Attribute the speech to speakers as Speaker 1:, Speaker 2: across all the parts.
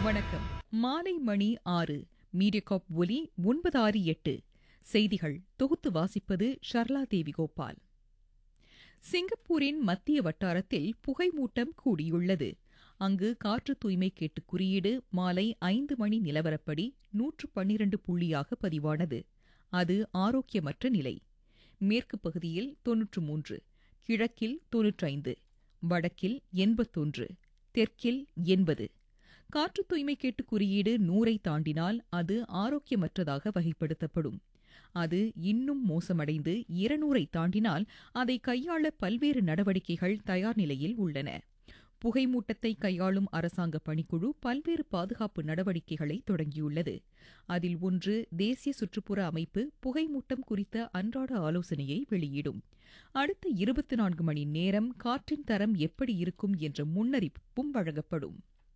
Speaker 1: வணக்கம் மாலை மணி ஆறு மீடியகாப் ஒலி ஒன்பது ஆறு எட்டு செய்திகள் தொகுத்து வாசிப்பது ஷர்லா தேவி கோபால் சிங்கப்பூரின் மத்திய வட்டாரத்தில் புகைமூட்டம் கூடியுள்ளது அங்கு காற்று தூய்மை கேட்டு குறியீடு மாலை ஐந்து மணி நிலவரப்படி நூற்று பன்னிரண்டு புள்ளியாக பதிவானது அது ஆரோக்கியமற்ற நிலை மேற்கு பகுதியில் தொன்னூற்று மூன்று கிழக்கில் தொன்னூற்றைந்து வடக்கில் எண்பத்தொன்று தெற்கில் எண்பது காற்று தூய்மை கேட்டு குறியீடு நூறை தாண்டினால் அது ஆரோக்கியமற்றதாக வகைப்படுத்தப்படும் அது இன்னும் மோசமடைந்து இருநூறை தாண்டினால் அதை கையாள பல்வேறு நடவடிக்கைகள் தயார் நிலையில் உள்ளன புகைமூட்டத்தை கையாளும் அரசாங்க பணிக்குழு பல்வேறு பாதுகாப்பு நடவடிக்கைகளை தொடங்கியுள்ளது அதில் ஒன்று தேசிய சுற்றுப்புற அமைப்பு புகைமூட்டம் குறித்த அன்றாட ஆலோசனையை வெளியிடும் அடுத்த இருபத்தி நான்கு மணி நேரம் காற்றின் தரம் எப்படி இருக்கும் என்ற முன்னறிவிப்பும் வழங்கப்படும்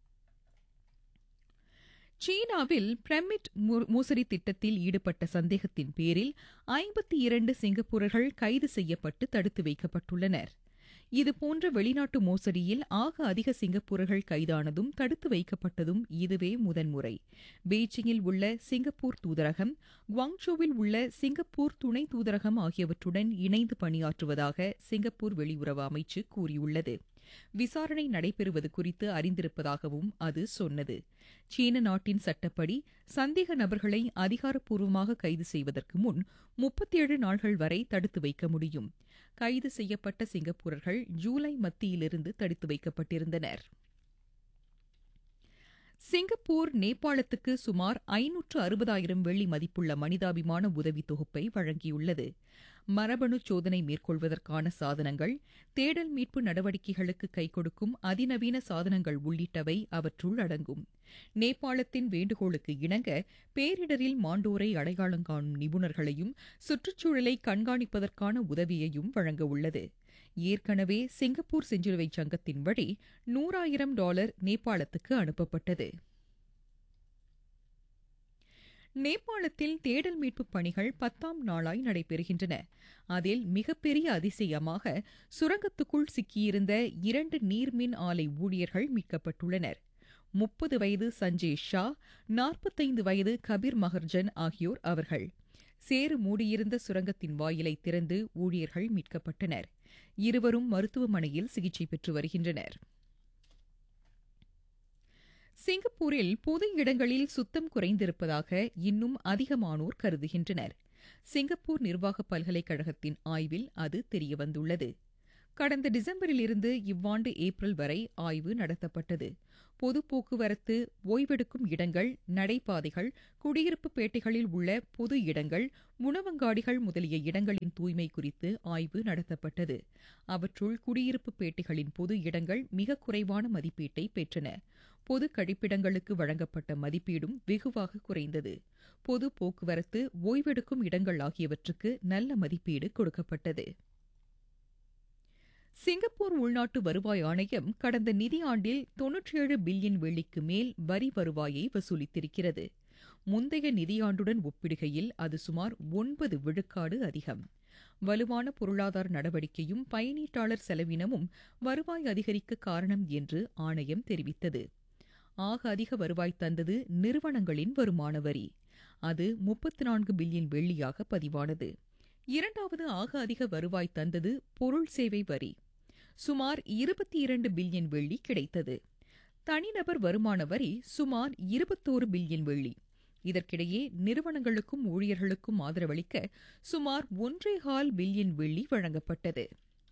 Speaker 1: சீனாவில் பிரமிட் மோசடி திட்டத்தில் ஈடுபட்ட சந்தேகத்தின் பேரில் ஐம்பத்தி இரண்டு சிங்கப்பூரர்கள் கைது செய்யப்பட்டு தடுத்து வைக்கப்பட்டுள்ளனர் இதுபோன்ற வெளிநாட்டு மோசடியில் ஆக அதிக சிங்கப்பூரர்கள் கைதானதும் தடுத்து வைக்கப்பட்டதும் இதுவே முதன்முறை பெய்ஜிங்கில் உள்ள சிங்கப்பூர் தூதரகம் குவாங்சோவில் உள்ள சிங்கப்பூர் துணை தூதரகம் ஆகியவற்றுடன் இணைந்து பணியாற்றுவதாக சிங்கப்பூர் வெளியுறவு அமைச்சு கூறியுள்ளது விசாரணை நடைபெறுவது குறித்து அறிந்திருப்பதாகவும் அது சொன்னது சீன நாட்டின் சட்டப்படி சந்தேக நபர்களை அதிகாரப்பூர்வமாக கைது செய்வதற்கு முன் முப்பத்தேழு நாள்கள் வரை தடுத்து வைக்க முடியும் கைது செய்யப்பட்ட சிங்கப்பூரர்கள் ஜூலை மத்தியிலிருந்து தடுத்து வைக்கப்பட்டிருந்தனர் சிங்கப்பூர் நேபாளத்துக்கு சுமார் ஐநூற்று அறுபதாயிரம் வெள்ளி மதிப்புள்ள மனிதாபிமான உதவி தொகுப்பை வழங்கியுள்ளது மரபணு சோதனை மேற்கொள்வதற்கான சாதனங்கள் தேடல் மீட்பு நடவடிக்கைகளுக்கு கை கொடுக்கும் அதிநவீன சாதனங்கள் உள்ளிட்டவை அவற்றுள் அடங்கும் நேபாளத்தின் வேண்டுகோளுக்கு இணங்க பேரிடரில் மாண்டோரை அடையாளம் காணும் நிபுணர்களையும் சுற்றுச்சூழலை கண்காணிப்பதற்கான உதவியையும் வழங்க உள்ளது ஏற்கனவே சிங்கப்பூர் செஞ்சிலுவை சங்கத்தின் வழி நூறாயிரம் டாலர் நேபாளத்துக்கு அனுப்பப்பட்டது நேபாளத்தில் தேடல் மீட்புப் பணிகள் பத்தாம் நாளாய் நடைபெறுகின்றன அதில் மிகப்பெரிய அதிசயமாக சுரங்கத்துக்குள் சிக்கியிருந்த இரண்டு நீர்மின் ஆலை ஊழியர்கள் மீட்கப்பட்டுள்ளனர் முப்பது வயது சஞ்சய் ஷா நாற்பத்தைந்து வயது கபீர் மஹர்ஜன் ஆகியோர் அவர்கள் சேறு மூடியிருந்த சுரங்கத்தின் வாயிலை திறந்து ஊழியர்கள் மீட்கப்பட்டனர் இருவரும் மருத்துவமனையில் சிகிச்சை பெற்று வருகின்றனர் சிங்கப்பூரில் பொது இடங்களில் சுத்தம் குறைந்திருப்பதாக இன்னும் அதிகமானோர் கருதுகின்றனர் சிங்கப்பூர் நிர்வாக பல்கலைக்கழகத்தின் ஆய்வில் அது தெரியவந்துள்ளது கடந்த டிசம்பரில் இருந்து இவ்வாண்டு ஏப்ரல் வரை ஆய்வு நடத்தப்பட்டது பொது போக்குவரத்து ஓய்வெடுக்கும் இடங்கள் நடைபாதைகள் குடியிருப்பு பேட்டைகளில் உள்ள பொது இடங்கள் உணவங்காடிகள் முதலிய இடங்களின் தூய்மை குறித்து ஆய்வு நடத்தப்பட்டது அவற்றுள் குடியிருப்பு பேட்டைகளின் பொது இடங்கள் மிக குறைவான மதிப்பீட்டை பெற்றன பொது கழிப்பிடங்களுக்கு வழங்கப்பட்ட மதிப்பீடும் வெகுவாக குறைந்தது பொது போக்குவரத்து ஓய்வெடுக்கும் இடங்கள் ஆகியவற்றுக்கு நல்ல மதிப்பீடு கொடுக்கப்பட்டது சிங்கப்பூர் உள்நாட்டு வருவாய் ஆணையம் கடந்த நிதியாண்டில் தொன்னூற்றேழு பில்லியன் வெள்ளிக்கு மேல் வரி வருவாயை வசூலித்திருக்கிறது முந்தைய நிதியாண்டுடன் ஒப்பிடுகையில் அது சுமார் ஒன்பது விழுக்காடு அதிகம் வலுவான பொருளாதார நடவடிக்கையும் பயனீட்டாளர் செலவினமும் வருவாய் அதிகரிக்க காரணம் என்று ஆணையம் தெரிவித்தது ஆக அதிக வருவாய் தந்தது நிறுவனங்களின் வருமான வரி அது முப்பத்தி நான்கு பில்லியன் வெள்ளியாக பதிவானது இரண்டாவது ஆக அதிக வருவாய் தந்தது பொருள் சேவை வரி சுமார் இருபத்தி இரண்டு பில்லியன் வெள்ளி கிடைத்தது தனிநபர் வருமான வரி சுமார் இருபத்தோரு பில்லியன் வெள்ளி இதற்கிடையே நிறுவனங்களுக்கும் ஊழியர்களுக்கும் ஆதரவளிக்க சுமார் ஒன்றேகால் பில்லியன் வெள்ளி வழங்கப்பட்டது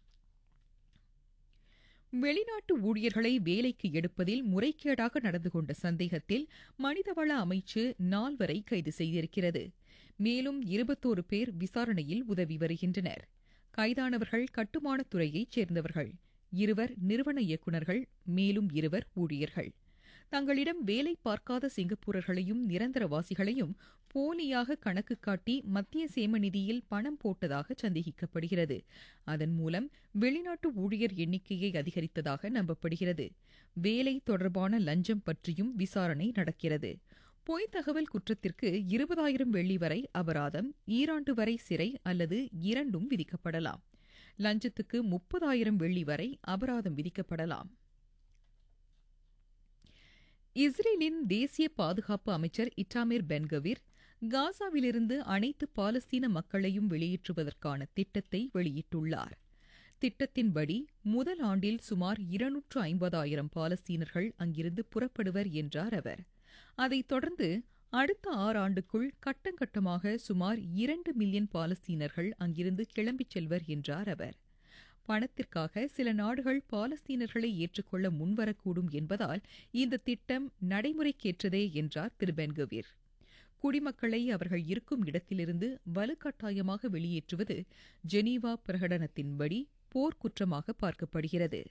Speaker 1: வெளிநாட்டு ஊழியர்களை வேலைக்கு எடுப்பதில் முறைகேடாக நடந்து கொண்ட சந்தேகத்தில் மனிதவள அமைச்சு நால்வரை கைது செய்திருக்கிறது மேலும் இருபத்தோரு பேர் விசாரணையில் உதவி வருகின்றனர் கைதானவர்கள் கட்டுமானத் துறையைச் சேர்ந்தவர்கள் இருவர் நிறுவன இயக்குநர்கள் மேலும் இருவர் ஊழியர்கள் தங்களிடம் வேலை பார்க்காத சிங்கப்பூரர்களையும் நிரந்தரவாசிகளையும் போலியாக கணக்கு காட்டி மத்திய சேம நிதியில் பணம் போட்டதாக சந்தேகிக்கப்படுகிறது அதன் மூலம் வெளிநாட்டு ஊழியர் எண்ணிக்கையை அதிகரித்ததாக நம்பப்படுகிறது வேலை தொடர்பான லஞ்சம் பற்றியும் விசாரணை நடக்கிறது பொய் தகவல் குற்றத்திற்கு இருபதாயிரம் வெள்ளி வரை அபராதம் ஈராண்டு வரை சிறை அல்லது இரண்டும் விதிக்கப்படலாம் லஞ்சத்துக்கு முப்பதாயிரம் வெள்ளி வரை அபராதம் விதிக்கப்படலாம் இஸ்ரேலின் தேசிய பாதுகாப்பு அமைச்சர் இட்டாமிர் பென்கவிர் காசாவிலிருந்து அனைத்து பாலஸ்தீன மக்களையும் வெளியேற்றுவதற்கான திட்டத்தை வெளியிட்டுள்ளார் திட்டத்தின்படி முதல் ஆண்டில் சுமார் இருநூற்று ஐம்பதாயிரம் பாலஸ்தீனர்கள் அங்கிருந்து புறப்படுவர் என்றார் அவர் அதைத் தொடர்ந்து அடுத்த ஆறாண்டுக்குள் கட்டங்கட்டமாக சுமார் இரண்டு மில்லியன் பாலஸ்தீனர்கள் அங்கிருந்து கிளம்பிச் செல்வர் என்றார் அவர் பணத்திற்காக சில நாடுகள் பாலஸ்தீனர்களை ஏற்றுக்கொள்ள முன்வரக்கூடும் என்பதால் இந்த திட்டம் நடைமுறைக்கேற்றதே என்றார் திரு பென்கவீர் குடிமக்களை அவர்கள் இருக்கும் இடத்திலிருந்து வலுக்கட்டாயமாக வெளியேற்றுவது ஜெனீவா பிரகடனத்தின்படி போர்க்குற்றமாக பார்க்கப்படுகிறது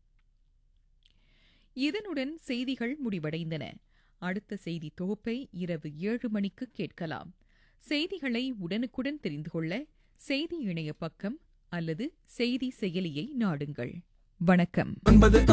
Speaker 1: இதனுடன் செய்திகள் முடிவடைந்தன அடுத்த செய்தி தொகுப்பை இரவு ஏழு மணிக்கு கேட்கலாம் செய்திகளை உடனுக்குடன் தெரிந்து கொள்ள செய்தி இணைய பக்கம் அல்லது செய்தி செயலியை நாடுங்கள் வணக்கம்